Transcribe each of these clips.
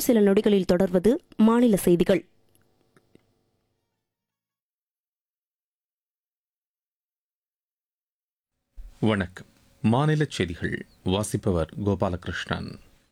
இன்னும் சில நொடிகளில் தொடர்வது மாநில செய்திகள் வணக்கம் மாநில செய்திகள் வாசிப்பவர் கோபாலகிருஷ்ணன்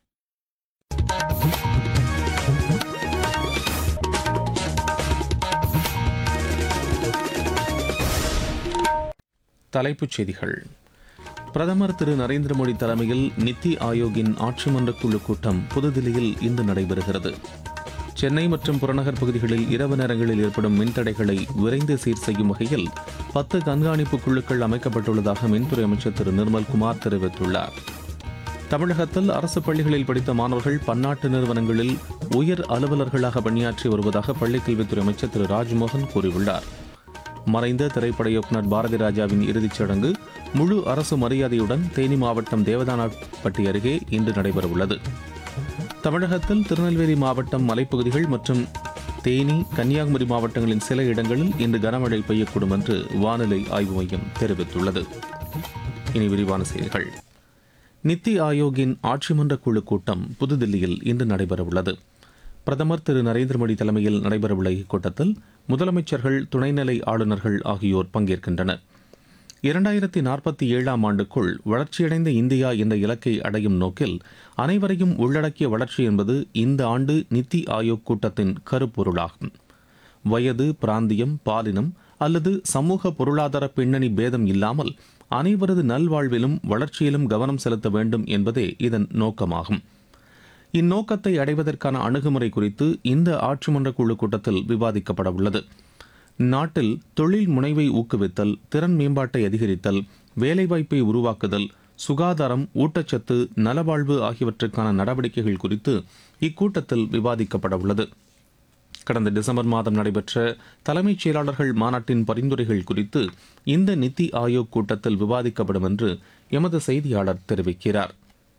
தலைப்புச் செய்திகள் பிரதமர் திரு நரேந்திர மோடி தலைமையில் நித்தி ஆயோக்கின் ஆட்சி மன்ற குழு கூட்டம் புதுதில்லியில் இன்று நடைபெறுகிறது சென்னை மற்றும் புறநகர் பகுதிகளில் இரவு நேரங்களில் ஏற்படும் மின்தடைகளை விரைந்து சீர் செய்யும் வகையில் பத்து கண்காணிப்பு குழுக்கள் அமைக்கப்பட்டுள்ளதாக மின்துறை அமைச்சர் திரு நிர்மல்குமார் தெரிவித்துள்ளார் தமிழகத்தில் அரசு பள்ளிகளில் படித்த மாணவர்கள் பன்னாட்டு நிறுவனங்களில் உயர் அலுவலர்களாக பணியாற்றி வருவதாக பள்ளிக்கல்வித்துறை அமைச்சர் திரு ராஜ்மோகன் கூறியுள்ளார் மறைந்த திரைப்பட இயக்குநர் பாரதி ராஜாவின் இறுதிச் சடங்கு முழு அரசு மரியாதையுடன் தேனி மாவட்டம் தேவதானாப்பட்டி அருகே இன்று நடைபெறவுள்ளது தமிழகத்தில் திருநெல்வேலி மாவட்டம் மலைப்பகுதிகள் மற்றும் தேனி கன்னியாகுமரி மாவட்டங்களின் சில இடங்களில் இன்று கனமழை பெய்யக்கூடும் என்று வானிலை ஆய்வு மையம் தெரிவித்துள்ளது இனி விரிவான செய்திகள் நித்தி ஆயோக்கின் ஆட்சி மன்ற குழு கூட்டம் புதுதில்லியில் இன்று நடைபெறவுள்ளது பிரதமர் திரு நரேந்திர மோடி தலைமையில் நடைபெறவுள்ள இக்கூட்டத்தில் முதலமைச்சர்கள் துணைநிலை ஆளுநர்கள் ஆகியோர் பங்கேற்கின்றனர் இரண்டாயிரத்தி நாற்பத்தி ஏழாம் ஆண்டுக்குள் வளர்ச்சியடைந்த இந்தியா என்ற இலக்கை அடையும் நோக்கில் அனைவரையும் உள்ளடக்கிய வளர்ச்சி என்பது இந்த ஆண்டு நித்தி ஆயோக் கூட்டத்தின் கருப்பொருளாகும் வயது பிராந்தியம் பாலினம் அல்லது சமூக பொருளாதார பின்னணி பேதம் இல்லாமல் அனைவரது நல்வாழ்விலும் வளர்ச்சியிலும் கவனம் செலுத்த வேண்டும் என்பதே இதன் நோக்கமாகும் இந்நோக்கத்தை அடைவதற்கான அணுகுமுறை குறித்து இந்த ஆட்சி மன்ற குழு கூட்டத்தில் விவாதிக்கப்பட உள்ளது நாட்டில் தொழில் முனைவை ஊக்குவித்தல் திறன் மேம்பாட்டை அதிகரித்தல் வேலைவாய்ப்பை உருவாக்குதல் சுகாதாரம் ஊட்டச்சத்து நலவாழ்வு ஆகியவற்றுக்கான நடவடிக்கைகள் குறித்து இக்கூட்டத்தில் விவாதிக்கப்பட உள்ளது கடந்த டிசம்பர் மாதம் நடைபெற்ற தலைமைச் செயலாளர்கள் மாநாட்டின் பரிந்துரைகள் குறித்து இந்த நித்தி ஆயோக் கூட்டத்தில் விவாதிக்கப்படும் என்று எமது செய்தியாளர் தெரிவிக்கிறார்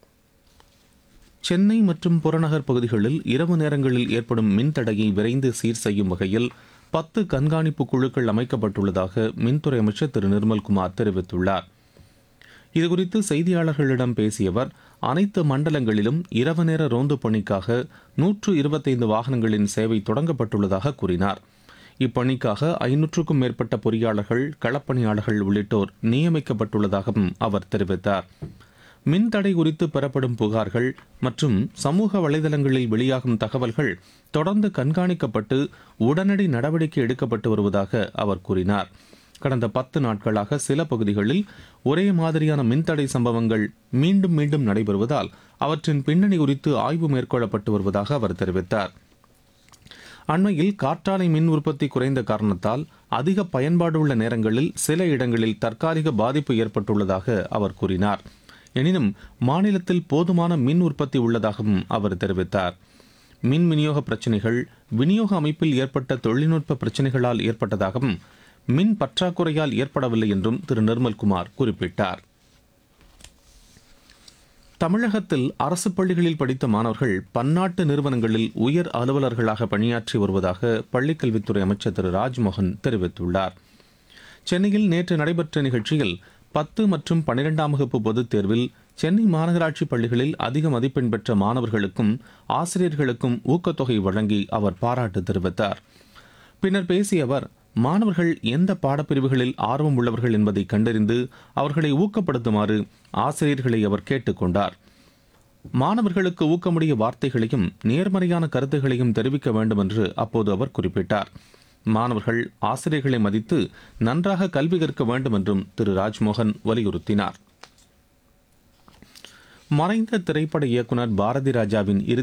சென்னை மற்றும் புறநகர் பகுதிகளில் இரவு நேரங்களில் ஏற்படும் மின்தடையை விரைந்து சீர் செய்யும் வகையில் பத்து கண்காணிப்பு குழுக்கள் அமைக்கப்பட்டுள்ளதாக மின்துறை அமைச்சர் திரு நிர்மல்குமார் தெரிவித்துள்ளார் இதுகுறித்து செய்தியாளர்களிடம் பேசிய அவர் அனைத்து மண்டலங்களிலும் இரவு நேர ரோந்து பணிக்காக நூற்று இருபத்தைந்து வாகனங்களின் சேவை தொடங்கப்பட்டுள்ளதாக கூறினார் இப்பணிக்காக ஐநூற்றுக்கும் மேற்பட்ட பொறியாளர்கள் களப்பணியாளர்கள் உள்ளிட்டோர் நியமிக்கப்பட்டுள்ளதாகவும் அவர் தெரிவித்தார் மின்தடை குறித்து பெறப்படும் புகார்கள் மற்றும் சமூக வலைதளங்களில் வெளியாகும் தகவல்கள் தொடர்ந்து கண்காணிக்கப்பட்டு உடனடி நடவடிக்கை எடுக்கப்பட்டு வருவதாக அவர் கூறினார் கடந்த பத்து நாட்களாக சில பகுதிகளில் ஒரே மாதிரியான மின்தடை சம்பவங்கள் மீண்டும் மீண்டும் நடைபெறுவதால் அவற்றின் பின்னணி குறித்து ஆய்வு மேற்கொள்ளப்பட்டு வருவதாக அவர் தெரிவித்தார் அண்மையில் காற்றாலை மின் உற்பத்தி குறைந்த காரணத்தால் அதிக பயன்பாடு உள்ள நேரங்களில் சில இடங்களில் தற்காலிக பாதிப்பு ஏற்பட்டுள்ளதாக அவர் கூறினார் எனினும் மாநிலத்தில் போதுமான மின் உற்பத்தி உள்ளதாகவும் அவர் தெரிவித்தார் மின் விநியோக பிரச்சினைகள் விநியோக அமைப்பில் ஏற்பட்ட தொழில்நுட்ப பிரச்சினைகளால் ஏற்பட்டதாகவும் மின் பற்றாக்குறையால் ஏற்படவில்லை என்றும் திரு நிர்மல்குமார் குறிப்பிட்டார் தமிழகத்தில் அரசு பள்ளிகளில் படித்த மாணவர்கள் பன்னாட்டு நிறுவனங்களில் உயர் அலுவலர்களாக பணியாற்றி வருவதாக பள்ளிக்கல்வித்துறை அமைச்சர் திரு ராஜ்மோகன் தெரிவித்துள்ளார் சென்னையில் நேற்று நடைபெற்ற நிகழ்ச்சியில் பத்து மற்றும் பன்னிரெண்டாம் வகுப்பு பொதுத் தேர்வில் சென்னை மாநகராட்சி பள்ளிகளில் அதிக மதிப்பெண் பெற்ற மாணவர்களுக்கும் ஆசிரியர்களுக்கும் ஊக்கத்தொகை வழங்கி அவர் பாராட்டு தெரிவித்தார் பின்னர் பேசிய அவர் மாணவர்கள் எந்த பாடப்பிரிவுகளில் ஆர்வம் உள்ளவர்கள் என்பதை கண்டறிந்து அவர்களை ஊக்கப்படுத்துமாறு ஆசிரியர்களை அவர் கேட்டுக்கொண்டார் மாணவர்களுக்கு ஊக்கமுடைய வார்த்தைகளையும் நேர்மறையான கருத்துகளையும் தெரிவிக்க வேண்டும் என்று அப்போது அவர் குறிப்பிட்டார் மாணவர்கள் ஆசிரியர்களை மதித்து நன்றாக கல்வி கற்க வேண்டும் என்றும் திரு ராஜ்மோகன் வலியுறுத்தினார் மறைந்த திரைப்பட இயக்குனர் பாரதி ராஜாவின் இறுதி